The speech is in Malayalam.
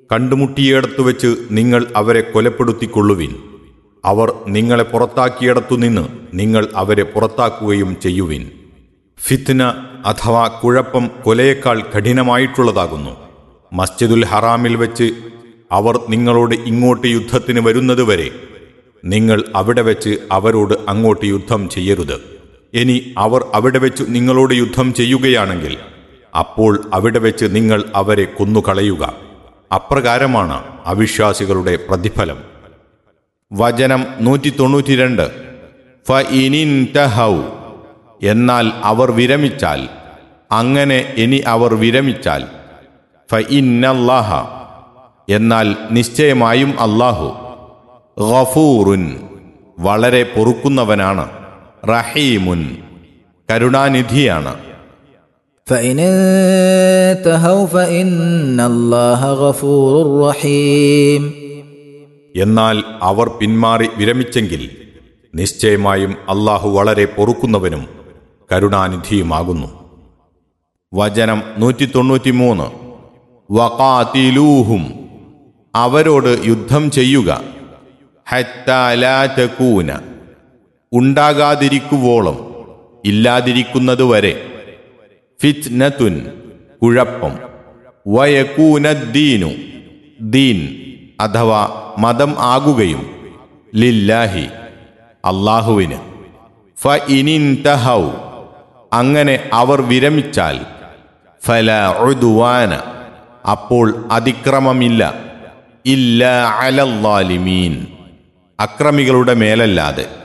കണ്ടുമുട്ടിയിടത്തു വെച്ച് നിങ്ങൾ അവരെ കൊലപ്പെടുത്തിക്കൊള്ളുവിൻ അവർ നിങ്ങളെ പുറത്താക്കിയിടത്തു നിന്ന് നിങ്ങൾ അവരെ പുറത്താക്കുകയും ചെയ്യുവിൻ ഫിത്ന അഥവാ കുഴപ്പം കൊലയേക്കാൾ കഠിനമായിട്ടുള്ളതാകുന്നു മസ്ജിദുൽ ഹറാമിൽ വെച്ച് അവർ നിങ്ങളോട് ഇങ്ങോട്ട് യുദ്ധത്തിന് വരുന്നതുവരെ നിങ്ങൾ അവിടെ വെച്ച് അവരോട് അങ്ങോട്ട് യുദ്ധം ചെയ്യരുത് ഇനി അവർ അവിടെ വെച്ച് നിങ്ങളോട് യുദ്ധം ചെയ്യുകയാണെങ്കിൽ അപ്പോൾ അവിടെ വെച്ച് നിങ്ങൾ അവരെ കൊന്നുകളയുക അപ്രകാരമാണ് അവിശ്വാസികളുടെ പ്രതിഫലം വചനം നൂറ്റി തൊണ്ണൂറ്റിരണ്ട് ഫ ഇനിൻതഹൗ എന്നാൽ അവർ വിരമിച്ചാൽ അങ്ങനെ ഇനി അവർ വിരമിച്ചാൽ ഫ ഇന്നല്ലാഹ എന്നാൽ നിശ്ചയമായും അല്ലാഹു ഗഫൂറുൻ വളരെ പൊറുക്കുന്നവനാണ് റഹീമുൻ കരുണാനിധിയാണ് فإن انتهوا فإن الله غفور رحيم എന്നാൽ അവർ പിന്മാറി വിരമിച്ചെങ്കിൽ നിശ്ചയമായും അള്ളാഹു വളരെ പൊറുക്കുന്നവനും കരുണാനിധിയുമാകുന്നു വചനം നൂറ്റി തൊണ്ണൂറ്റിമൂന്ന് വകാതിലൂഹും അവരോട് യുദ്ധം ചെയ്യുക ഹത്താലാതകൂന ഉണ്ടാകാതിരിക്കുവോളം ഇല്ലാതിരിക്കുന്നതുവരെ ഫിത്നത്തുൻ കുഴപ്പം വയക്കൂനദ്ദീനു ദീൻ അഥവാ മതം ആകുകയും ലില്ലാഹി അള്ളാഹുവിന് ഫ ഇനിൻതഹൗ അങ്ങനെ അവർ വിരമിച്ചാൽ ഫല ഉദ്വാന അപ്പോൾ അതിക്രമമില്ല ഇല്ല അലല്ലാലിമീൻ അക്രമികളുടെ മേലല്ലാതെ